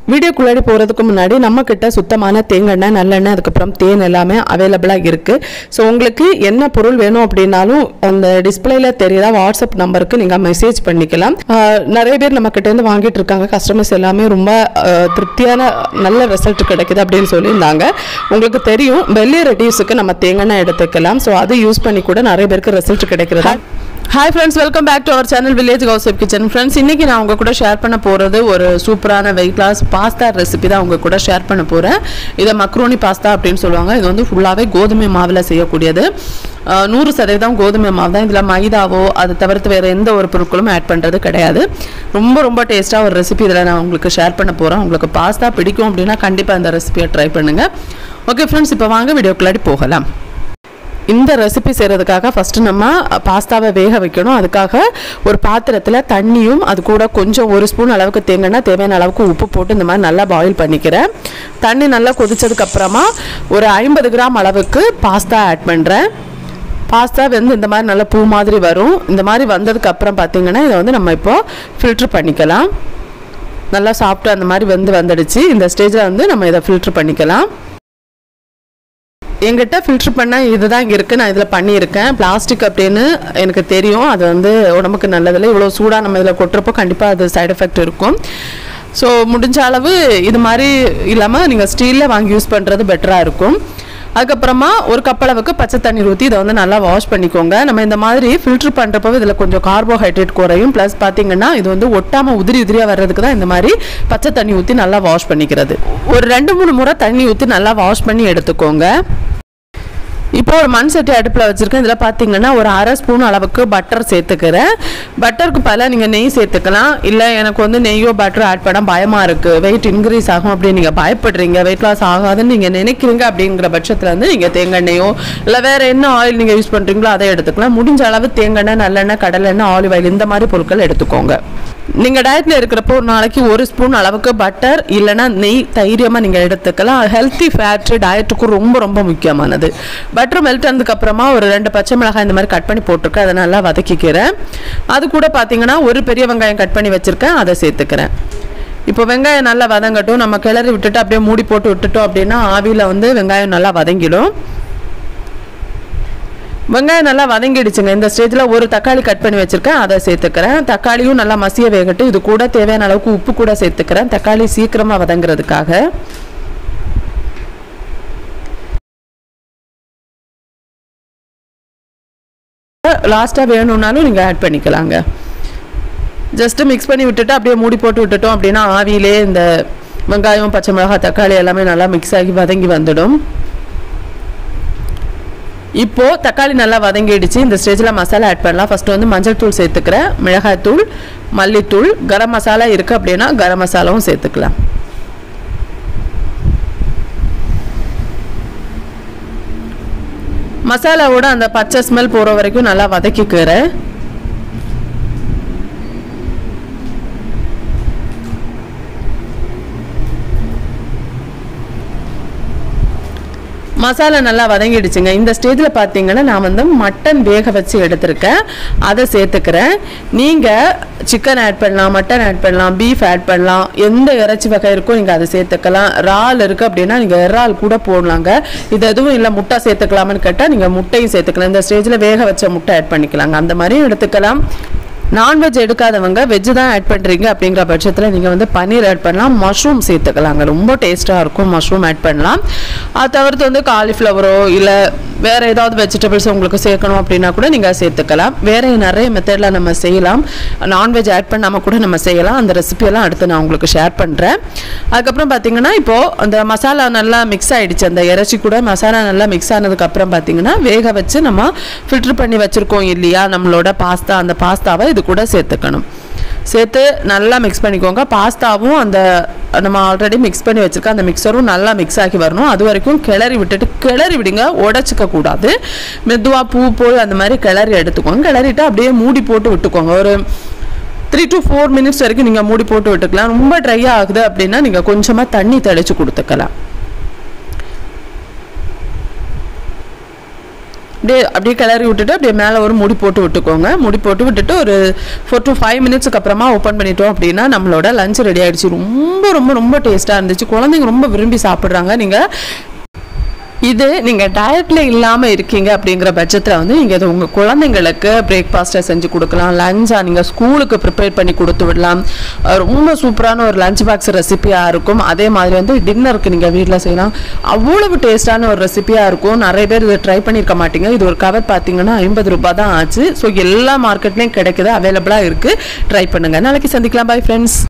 வீடியோக்குள்ளாடி போகிறதுக்கு முன்னாடி நம்ம கிட்ட சுத்தமான தேங்காய் நல்லெண்ணெய் அதுக்கப்புறம் தேன் எல்லாமே அவைலபிளாக இருக்குது ஸோ உங்களுக்கு என்ன பொருள் வேணும் அப்படின்னாலும் அந்த டிஸ்பிளேல தெரியுதா வாட்ஸ்அப் நம்பருக்கு நீங்கள் மெசேஜ் பண்ணிக்கலாம் ஆஹ் நிறைய பேர் நம்ம கிட்ட இருந்து வாங்கிட்டு இருக்காங்க கஸ்டமர்ஸ் எல்லாமே ரொம்ப ஆஹ் திருப்தியான நல்ல ரிசல்ட் கிடைக்குது அப்படின்னு சொல்லியிருந்தாங்க உங்களுக்கு தெரியும் வெள்ளி ரெடியூஸுக்கு நம்ம தேங்காய் எடுத்துக்கலாம் ஸோ அதை யூஸ் பண்ணி கூட நிறைய பேருக்கு ரிசல்ட் கிடைக்கிறதா hi friends welcome back to our channel village கௌசப் கிச்சன் ஃப்ரெண்ட்ஸ் இன்னைக்கு நான் உங்க கூட ஷேர் பண்ண போகிறது ஒரு சூப்பரான வெயிட் லாஸ் பாஸ்தா ரெசிபி தான் உங்க கூட ஷேர் பண்ண போகிறேன் இதை மக்ரோனி பாஸ்தா அப்படின்னு சொல்லுவாங்க இது வந்து ஃபுல்லாகவே கோதுமை மாவில் செய்யக்கூடியது ஆஹ் நூறு சதவீதம் கோதுமை மாவு தான் இதில் மைதாவோ அது தவிர்த்து வேறு எந்த ஒரு பொருட்களும் ஆட் பண்ணுறது கிடையாது ரொம்ப ரொம்ப டேஸ்ட்டாக ஒரு ரெசிபி இதில் நான் உங்களுக்கு ஷேர் பண்ண போகிறேன் உங்களுக்கு பாஸ்தா பிடிக்கும் அப்படின்னா கண்டிப்பாக இந்த ரெசிபியை ட்ரை பண்ணுங்கள் ஓகே ஃப்ரெண்ட்ஸ் இப்போ வாங்க வீடியோக்குள்ளாடி போகலாம் இந்த ரெசிபி செய்கிறதுக்காக ஃபஸ்ட்டு நம்ம பாஸ்தாவை வேக வைக்கணும் அதுக்காக ஒரு பாத்திரத்தில் தண்ணியும் அது கூட கொஞ்சம் ஒரு ஸ்பூன் அளவுக்கு தேங்காய் தேவையான அளவுக்கு உப்பு போட்டு இந்த மாதிரி நல்லா பாயில் பண்ணிக்கிறேன் தண்ணி நல்லா கொதிச்சதுக்கு அப்புறமா ஒரு ஐம்பது கிராம் அளவுக்கு பாஸ்தா ஆட் பண்ணுறேன் பாஸ்தா வந்து இந்த மாதிரி நல்லா பூ மாதிரி வரும் இந்த மாதிரி வந்ததுக்கு அப்புறம் பார்த்தீங்கன்னா இதை வந்து நம்ம இப்போ ஃபில்ட்ரு பண்ணிக்கலாம் நல்லா சாப்பிட்டு அந்த மாதிரி வந்து வந்துடுச்சு இந்த ஸ்டேஜில் வந்து நம்ம இதை ஃபில்ட்ரு பண்ணிக்கலாம் என்கிட்ட ஃபில்டர் பண்ண இதுதான் இருக்குது நான் இதில் பண்ணியிருக்கேன் பிளாஸ்டிக் அப்படின்னு எனக்கு தெரியும் அது வந்து உடம்புக்கு நல்லதில்லை இவ்வளோ சூடாக நம்ம இதில் கொட்டுறப்போ கண்டிப்பாக அது சைடு எஃபெக்ட் இருக்கும் ஸோ முடிஞ்ச அளவு இது மாதிரி இல்லாமல் நீங்கள் ஸ்டீலில் வாங்கி யூஸ் பண்ணுறது பெட்டராக இருக்கும் அதுக்கப்புறமா ஒரு கப் அளவுக்கு பச்சை தண்ணீர் ஊற்றி இதை வந்து நல்லா வாஷ் பண்ணிக்கோங்க நம்ம இந்த மாதிரி ஃபில்டர் பண்ணுறப்போ இதில் கொஞ்சம் கார்போஹைட்ரேட் குறையும் ப்ளஸ் பார்த்தீங்கன்னா இது வந்து ஒட்டாமல் உதிரி உதிரியாக வர்றதுக்கு தான் இந்த மாதிரி பச்சை தண்ணி ஊற்றி நல்லா வாஷ் பண்ணிக்கிறது ஒரு ரெண்டு மூணு முறை தண்ணி ஊற்றி நல்லா வாஷ் பண்ணி எடுத்துக்கோங்க இப்போ ஒரு மண் சட்டி அடுப்பில் வச்சுருக்கேன் இதில் பார்த்தீங்கன்னா ஒரு அரை ஸ்பூன் அளவுக்கு பட்டர் சேர்த்துக்கிறேன் பட்டருக்கு பதிலாக நீங்கள் நெய் சேர்த்துக்கலாம் இல்லை எனக்கு வந்து நெய்யோ பட்டரோ ஆட் பண்ண பயமாக இருக்குது வெயிட் இன்க்ரீஸ் ஆகும் அப்படின்னு நீங்கள் பயப்படுறீங்க வெயிட் லாஸ் ஆகாதுன்னு நீங்கள் நினைக்கிறீங்க அப்படிங்கிற பட்சத்தில் வந்து நீங்கள் தேங்காய் எண்ணெயோ இல்லை வேறு என்ன ஆயில் நீங்கள் யூஸ் பண்ணுறீங்களோ அதை எடுத்துக்கலாம் முடிஞ்ச அளவு தேங்காய் எண்ணெய் நல்லெண்ணெய் கடலெண்ணெய் ஆலிவ் ஆயில் இந்த மாதிரி பொருட்கள் எடுத்துக்கோங்க நீங்கள் டயட்டில் இருக்கிறப்போ ஒரு நாளைக்கு ஒரு ஸ்பூன் அளவுக்கு பட்டர் இல்லைன்னா நெய் தைரியமாக நீங்கள் எடுத்துக்கலாம் ஹெல்த்தி ஃபேட்டு டயட்டுக்கும் ரொம்ப ரொம்ப முக்கியமானது பட்டர் மெல்ட் ஆனதுக்கப்புறமா ஒரு ரெண்டு பச்சை மிளகாய் இந்த மாதிரி கட் பண்ணி போட்டிருக்கேன் அதை நல்லா வதக்கிக்கிறேன் அது கூட பார்த்தீங்கன்னா ஒரு பெரிய வெங்காயம் கட் பண்ணி வச்சுருக்கேன் அதை சேர்த்துக்கிறேன் இப்போ வெங்காயம் நல்லா வதங்கட்டும் நம்ம கிளறி விட்டுட்டு அப்படியே மூடி போட்டு விட்டுட்டோம் அப்படின்னா ஆவியில் வந்து வெங்காயம் நல்லா வதங்கிடும் வெங்காயம் நல்லா வதங்கிடுச்சுங்க இந்த ஸ்டேஜில் ஒரு தக்காளி கட் பண்ணி வச்சுருக்கேன் அதை சேர்த்துக்கிறேன் தக்காளியும் நல்லா மசிய வேகட்டும் இது கூட தேவையான அளவுக்கு உப்பு கூட சேர்த்துக்கிறேன் தக்காளி சீக்கிரமாக வதங்குறதுக்காக லாஸ்ட்டாக வேணும்னாலும் நீங்கள் ஆட் பண்ணிக்கலாங்க ஜஸ்ட்டு மிக்ஸ் பண்ணி விட்டுட்டு அப்படியே மூடி போட்டு விட்டுட்டோம் அப்படின்னா ஆவியிலே இந்த வெங்காயம் பச்சை மிளகாய் தக்காளி எல்லாமே நல்லா மிக்ஸ் ஆகி வதங்கி வந்துடும் இப்போ தக்காளி நல்லா வதங்கிடுச்சு இந்த ஸ்டேஜில் மசாலா ஆட் பண்ணலாம் ஃபர்ஸ்ட் வந்து மஞ்சள் தூள் சேர்த்துக்கிறேன் மிளகாய் தூள் மல்லித்தூள் கரம் மசாலா இருக்குது அப்படின்னா கரம் மசாலாவும் சேர்த்துக்கலாம் மசாலாவோட அந்த பச்சை ஸ்மெல் போகிற வரைக்கும் நல்லா வதக்கிக்கிறேன் மசாலா நல்லா வதங்கிடுச்சுங்க இந்த ஸ்டேஜில் பார்த்தீங்கன்னா நான் வந்து மட்டன் வேக வச்சு எடுத்திருக்கேன் அதை சேர்த்துக்கிறேன் நீங்கள் சிக்கன் ஆட் பண்ணலாம் மட்டன் ஆட் பண்ணலாம் பீஃப் ஆட் பண்ணலாம் எந்த இறைச்சி வகை இருக்கோ நீங்கள் அதை சேர்த்துக்கலாம் இறால் இருக்குது அப்படின்னா நீங்கள் இறால் கூட போடலாங்க இது எதுவும் இல்லை முட்டை சேர்த்துக்கலாமான்னு கேட்டால் நீங்கள் முட்டையும் சேர்த்துக்கலாம் இந்த ஸ்டேஜில் வேக வச்ச முட்டை ஆட் பண்ணிக்கலாங்க அந்த மாதிரியும் எடுத்துக்கலாம் நான்வெஜ் எடுக்காதவங்க வெஜ் தான் ஆட் பண்ணுறீங்க அப்படிங்கிற பட்சத்தில் நீங்கள் வந்து பன்னீர் ஆட் பண்ணலாம் மஷ்ரூம் சேர்த்துக்கலாங்க ரொம்ப டேஸ்ட்டாக இருக்கும் மஷ்ரூம் ஆட் பண்ணலாம் அது தவிர்த்து வந்து காலிஃப்ளவரோ இல்லை வேறு ஏதாவது வெஜிடபிள்ஸ் உங்களுக்கு சேர்க்கணும் அப்படின்னா கூட நீங்கள் சேர்த்துக்கலாம் வேறு நிறைய மெத்தடில் நம்ம செய்யலாம் நான்வெஜ் ஆட் பண்ணாமல் கூட நம்ம செய்யலாம் அந்த ரெசிபியெல்லாம் அடுத்து நான் உங்களுக்கு ஷேர் பண்ணுறேன் அதுக்கப்புறம் பார்த்தீங்கன்னா இப்போது அந்த மசாலா நல்லா மிக்ஸ் ஆகிடுச்சு அந்த இறைச்சி கூட மசாலா நல்லா மிக்ஸ் ஆனதுக்கப்புறம் பார்த்தீங்கன்னா வேக வச்சு நம்ம ஃபில்ட்ரு பண்ணி வச்சுருக்கோம் இல்லையா நம்மளோட பாஸ்தா அந்த பாஸ்தாவை இது கூட சேர்த்துக்கணும் சேர்த்து நல்லா மிக்ஸ் பண்ணிக்கோங்க பாஸ்தாவும் அந்த நம்ம ஆல்ரெடி மிக்ஸ் பண்ணி வச்சுருக்க அந்த மிக்சரும் நல்லா மிக்ஸ் ஆகி வரணும் அது வரைக்கும் கிளறி விட்டுட்டு கிளறி விடுங்க உடச்சிக்க கூடாது மெதுவாக பூ போல் அந்த மாதிரி கிளறி எடுத்துக்கோங்க கிளறிட்டு அப்படியே மூடி போட்டு விட்டுக்கோங்க ஒரு த்ரீ டு ஃபோர் மினிட்ஸ் வரைக்கும் நீங்கள் மூடி போட்டு விட்டுக்கலாம் ரொம்ப ட்ரை ஆகுது அப்படின்னா நீங்கள் கொஞ்சமாக தண்ணி தெளித்து கொடுத்துக்கலாம் அப்படியே அப்படியே கிளறி விட்டுட்டு அப்படியே மேலே ஒரு முடி போட்டு விட்டுக்கோங்க முடி போட்டு விட்டுட்டு ஒரு ஃபோர் டு ஃபைவ் மினிட்ஸ்க்கு அப்புறமா ஓப்பன் பண்ணிட்டோம் அப்படின்னா நம்மளோட லஞ்ச் ரெடி ஆயிடுச்சு ரொம்ப ரொம்ப ரொம்ப டேஸ்ட்டாக இருந்துச்சு குழந்தைங்க ரொம்ப விரும்பி சாப்பிட்றாங்க நீங்கள் இது நீங்கள் டயட்டில் இல்லாமல் இருக்கீங்க அப்படிங்கிற பட்சத்தில் வந்து நீங்கள் இது உங்கள் குழந்தைங்களுக்கு பிரேக்ஃபாஸ்ட்டை செஞ்சு கொடுக்கலாம் லஞ்சாக நீங்கள் ஸ்கூலுக்கு ப்ரிப்பேர் பண்ணி கொடுத்து விடலாம் அஹ் ரொம்ப சூப்பரான ஒரு லஞ்ச் பாக்ஸ் ரெசிபியாக இருக்கும் அதே மாதிரி வந்து டின்னருக்கு நீங்கள் வீட்டில் செய்யலாம் அவ்வளவு டேஸ்டான ஒரு ரெசிபியாக இருக்கும் நிறைய பேர் இதை ட்ரை பண்ணியிருக்க மாட்டீங்க இது ஒரு கவர் பார்த்தீங்கன்னா ஐம்பது ரூபாய் தான் ஆச்சு ஸோ எல்லா மார்க்கெட்லேயும் கிடைக்குது அவைலபிளாக இருக்குது ட்ரை பண்ணுங்கள் நாளைக்கு சந்திக்கலாம் பை ஃப்ரெண்ட்ஸ்